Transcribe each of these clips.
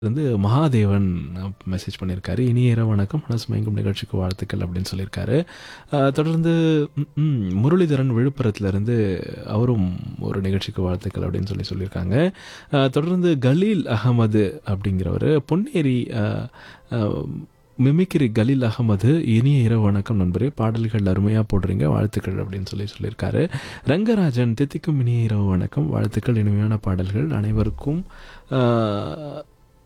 வந்து மகாதேவன் மெசேஜ் பண்ணியிருக்காரு இனிய இரவு வணக்கம் மனசு மயங்கும் நிகழ்ச்சிக்கு வாழ்த்துக்கள் அப்படின்னு சொல்லியிருக்காரு அஹ், தொடர்ந்து ம், ம், முரளிதரன் விழுப்புரத்துலேருந்து அவரும் ஒரு நிகழ்ச்சிக்கு வாழ்த்துக்கள் அப்படின்னு சொல்லி சொல்லியிருக்காங்க அஹ், தொடர்ந்து கலீல் அகமது அப்படிங்கிறவர் பொன்னேரி அஹ், அஹ், மிமிக்ரி கலீல் அகமது இனிய இரவு வணக்கம் நண்பரே பாடல்கள் அருமையாக போடுறீங்க வாழ்த்துக்கள் அப்படின்னு சொல்லி சொல்லியிருக்காரு ரங்கராஜன் தித்திக்கும் இனிய இரவு வணக்கம் வாழ்த்துக்கள் இனிமையான பாடல்கள் அனைவருக்கும் அஹ்,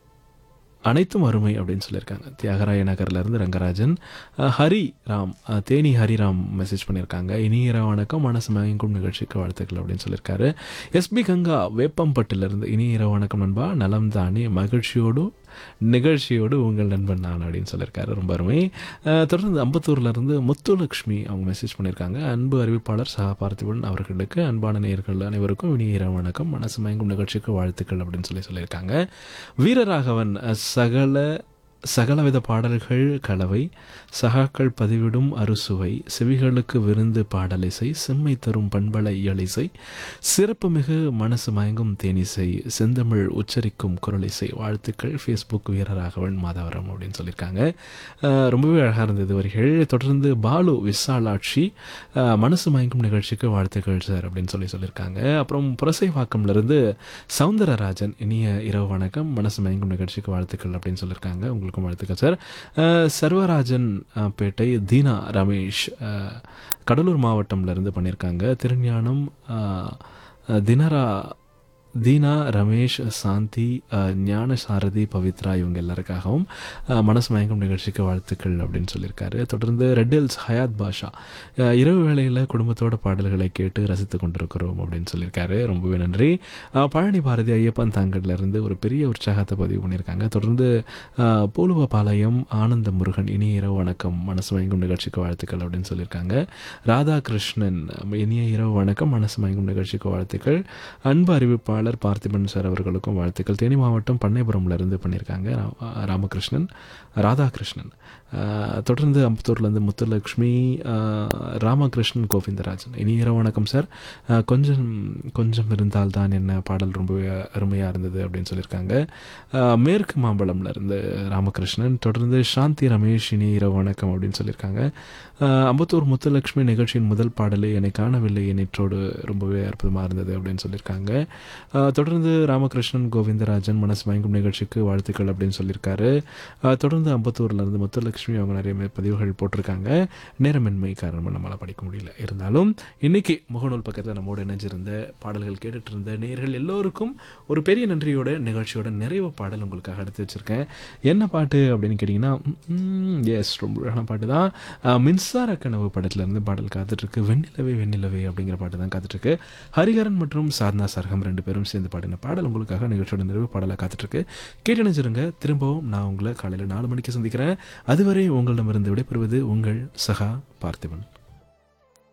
அனைத்தும் அருமை அப்படின்னு சொல்லியிருக்காங்க தியாகராய நகர்லேருந்து ரங்கராஜன் அஹ், ஹரி ராம் அஹ், தேனி ஹரிராம் மெசேஜ் பண்ணியிருக்காங்க இனிய இரவு வணக்கம் மனசு மயங்கும் நிகழ்ச்சிக்கு வாழ்த்துக்கள் அப்படின்னு சொல்லியிருக்காரு எஸ்பி கங்கா வேப்பம்பட்டிலிருந்து இனிய இரவு வணக்கம் நண்பா நலம் தானே மகிழ்ச்சியோடு நிகழ்ச்சியோடு உங்கள் நண்பன் நான் அப்படின்னு சொல்லியிருக்காரு ரொம்ப அருமை அஹ், தொடர்ந்து அம்பத்தூர்லேருந்து முத்துலக்ஷ்மி அவங்க மெசேஜ் பண்ணியிருக்காங்க அன்பு அறிவிப்பாளர் சகா பார்த்திபன் அவர்களுக்கு அன்பான நேயர்கள் அனைவருக்கும் இனிய இரவு வணக்கம் மனசு மயங்கும் நிகழ்ச்சிக்கு வாழ்த்துக்கள் அப்படின்னு சொல்லி சொல்லியிருக்காங்க வீரராகவன் அஹ், சகல சகலவித பாடல்கள் கலவை சகாக்கள் பதிவிடும் அறுசுவை செவிகளுக்கு விருந்து பாடலிசை செம்மை தரும் பண்பலை இயலிசை சிறப்புமிகு மனசு மயங்கும் தேனிசை செந்தமிழ் உச்சரிக்கும் குரலிசை வாழ்த்துக்கள் ஃபேஸ்புக் வீரராகவன் மாதவரம் அப்படின்னு சொல்லியிருக்காங்க அஹ், ரொம்பவே அழகாக இருந்தது வரிகள் தொடர்ந்து பாலு விசாலாட்சி அஹ், மனசு மயங்கும் நிகழ்ச்சிக்கு வாழ்த்துக்கள் சார் அப்படின்னு சொல்லி சொல்லியிருக்காங்க அப்புறம் புரசைவாக்கம்லேருந்து சவுந்தரராஜன் இனிய இரவு வணக்கம் மனசு மயங்கும் நிகழ்ச்சிக்கு வாழ்த்துக்கள் அப்படின்னு சொல்லியிருக்காங்க உங்களுக்கும் வாழ்த்துக்கள் சார் அஹ், சர்வராஜன் அஹ், பேட்டை தீனா ரமேஷ் அஹ், கடலூர் மாவட்டம்லேருந்து பண்ணியிருக்காங்க திருஞானம் அஹ், அஹ், தினரா தீனா ரமேஷ் சாந்தி அஹ், ஞான சாரதி பவித்ரா இவங்க எல்லாருக்காகவும் அஹ், மனசு மயங்கும் நிகழ்ச்சிக்கு வாழ்த்துக்கள் அப்படின்னு சொல்லியிருக்காரு தொடர்ந்து ரெட் ஹில்ஸ் ஹயாத் பாஷா அஹ், இரவு வேளையில் குடும்பத்தோட பாடல்களை கேட்டு ரசித்து கொண்டிருக்கிறோம் அப்படின்னு சொல்லியிருக்காரு ரொம்பவே நன்றி அஹ், பழனி பாரதி ஐயப்பன் தாங்கள்ல இருந்து ஒரு பெரிய உற்சாகத்தை பதிவு பண்ணியிருக்காங்க தொடர்ந்து அஹ், பூலுவபாளையம் ஆனந்த முருகன் இனிய இரவு வணக்கம் மனசு மயங்கும் நிகழ்ச்சிக்கு வாழ்த்துக்கள் அப்படின்னு சொல்லியிருக்காங்க ராதாகிருஷ்ணன் இனிய இரவு வணக்கம் மனசு மயங்கும் நிகழ்ச்சிக்கு வாழ்த்துக்கள் அன்பு அறிவிப்பாளர் பார்த்திபன் சார் அவர்களுக்கும் வாழ்த்துக்கள் தேனி மாவட்டம் பண்ணைபுரம்ல இருந்து பண்ணியிருக்காங்க ரா- ராமகிருஷ்ணன் ராதாகிருஷ்ணன் அஹ், தொடர்ந்து அம்பத்தூர்லேருந்து முத்துலக்ஷ்மி அஹ், ராமகிருஷ்ணன் கோவிந்தராஜன் இனி இரவு வணக்கம் சார் அஹ், கொஞ்சம் கொஞ்சம் இருந்தால் தான் என்ன பாடல் ரொம்பவே அருமையாக இருந்தது அப்படின்னு சொல்லியிருக்காங்க அஹ், மேற்கு மாம்பழம்ல இருந்து ராமகிருஷ்ணன் தொடர்ந்து சாந்தி ரமேஷ் இனி இரவு வணக்கம் அப்படின்னு சொல்லியிருக்காங்க அஹ், அம்பத்தூர் முத்துலக்ஷ்மி நிகழ்ச்சியின் முதல் பாடலே என்னை காணவில்லை நேற்றோடு ரொம்பவே அற்புதமாக இருந்தது அப்படின்னு சொல்லியிருக்காங்க அஹ், தொடர்ந்து ராமகிருஷ்ணன் கோவிந்தராஜன் மனசு மயங்கும் நிகழ்ச்சிக்கு வாழ்த்துக்கள் அப்படின்னு சொல்லியிருக்காரு அஹ், தொடர்ந்து அம்பத்தூர்ல இருந்து முத்துலட்சுமி அவங்க நிறைய மே- பதிவுகள் போட்டிருக்காங்க நேரமின்மை காரணமாக நம்மளால் படிக்க முடியல இருந்தாலும் இன்னைக்கு முகநூல் பக்கத்தில் நம்மோடு இணைஞ்சிருந்த பாடல்கள் கேட்டுட்டு இருந்த நேயர்கள் எல்லோருக்கும் ஒரு பெரிய நன்றியோட நிகழ்ச்சியோட நிறைவு பாடல் உங்களுக்காக எடுத்து வச்சிருக்கேன் என்ன பாட்டு அப்படின்னு கேட்டிங்கன்னா எஸ் ரொம்ப அழகான பாட்டு தான் அஹ், மின்சார கனவு படத்துலேருந்து பாடல் காத்துட்ருக்கு வெண்ணிலவே வெண்ணிலவே அப்படிங்கிற பாட்டு தான் காத்துட்ருக்கு ஹரிகரன் மற்றும் சாத்னா சர்கம் ரெண்டு பேரும் சேர்ந்து பாடின பாடல் உங்களுக்காக நிகழ்ச்சியோட நிறைவு பாடலாக காத்துட்ருக்கு கேட்டு நினைச்சிருங்க திரும்பவும் நான் உங்களை காலையில் நாலு மணிக்கு சந்திக்கிறேன் அதுவரை உங்களிடமிருந்து விடைபெறுவது உங்கள் சகா பார்த்திபன்